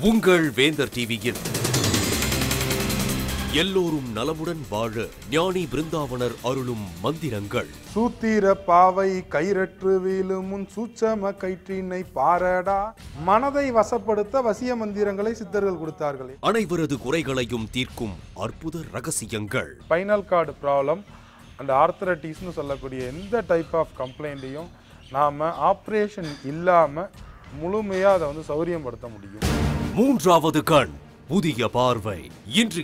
உங்கள் வேந்தர் டிவியில் எல்லோரும் நலமுடன் வாழ ஞானி பிருந்தாவனர் அருளும் மந்திரங்கள் சூத்திர பாவை கைரற்று வீழும் முன் சூட்சம கயிற்றினை பாரடா மனதை வசப்படுத்த வசிய மந்திரங்களை சித்தர்கள் கொடுத்தார்களே அனைவரது குறைகளையும் தீர்க்கும் அற்புத ரகசியங்கள் ஸ்பைனல் கார்டு ப்ராப்ளம் அண்ட் ஆர்த்தரட்டிஸ்னு சொல்லக்கூடிய எந்த டைப் ஆஃப் கம்ப்ளைண்ட்டையும் நாம் ஆப்ரேஷன் இல்லாமல் முழுமையாக அதை வந்து சௌரியப்படுத்த முடியும் மூன்றாவது கண் புதிய பார்வை இன்று